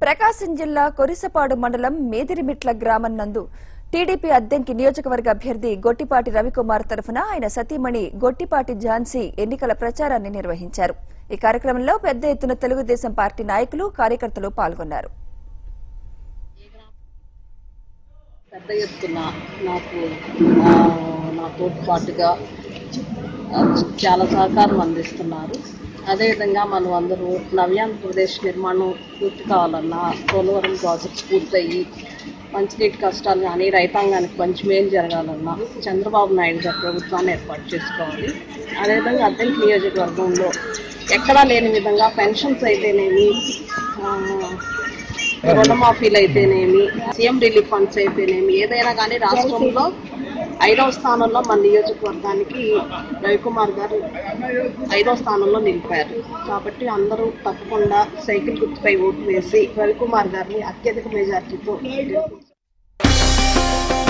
ప్రకాశం జిల్లా కొరిసపాడు మండలం మేదిరిమిట్ల గ్రామం నందు టీడీపీ అద్దెంకి నియోజకవర్గ అభ్యర్థి గొట్టిపాటి రవికుమార్ తరఫున ఆయన సతీమణి గొట్టిపాటి ఝాన్సీ ఎన్నికల ప్రచారాన్ని నిర్వహించారు ఈ కార్యక్రమంలో పెద్ద ఎత్తున తెలుగుదేశం పార్టీ నాయకులు కార్యకర్తలు పాల్గొన్నారు పెద్ద ఎత్తున నాకు ఆ, నా తోడ్పాటుగా ఆ, చాలా సహకారం అందిస్తున్నారు అదేవిధంగా మనం అందరూ నవ్యాంధ్రప్రదేశ్ నిర్మాణం పూర్తి కావాలన్నా పోలవరం ప్రాజెక్ట్ పూర్తయ్యి మంచినీటి కష్టాలు కానీ రైతాంగానికి మంచి మేలు జరగాలన్నా చంద్రబాబు నాయుడు గారి ప్రభుత్వాన్ని ఏర్పాటు చేసుకోవాలి అదేవిధంగా అద్దెంకి నియోజకవర్గంలో ఎక్కడా లేని విధంగా పెన్షన్స్ అయితేనేమి ఆ, రుణమాఫీలు అయితేనేమి సీఎం రిలీఫ్ ఫండ్స్ అయితేనేమి ఏదైనా కానీ రాష్ట్రంలో ఐదవ స్థానంలో మన నియోజకవర్గానికి రవికుమార్ గారు ఐదవ స్థానంలో నిలిపారు కాబట్టి అందరూ తప్పకుండా సైకిల్ గుర్తుపై ఓటు వేసి రవికుమార్ గారిని అత్యధిక మెజార్టీతో గెలిపించారు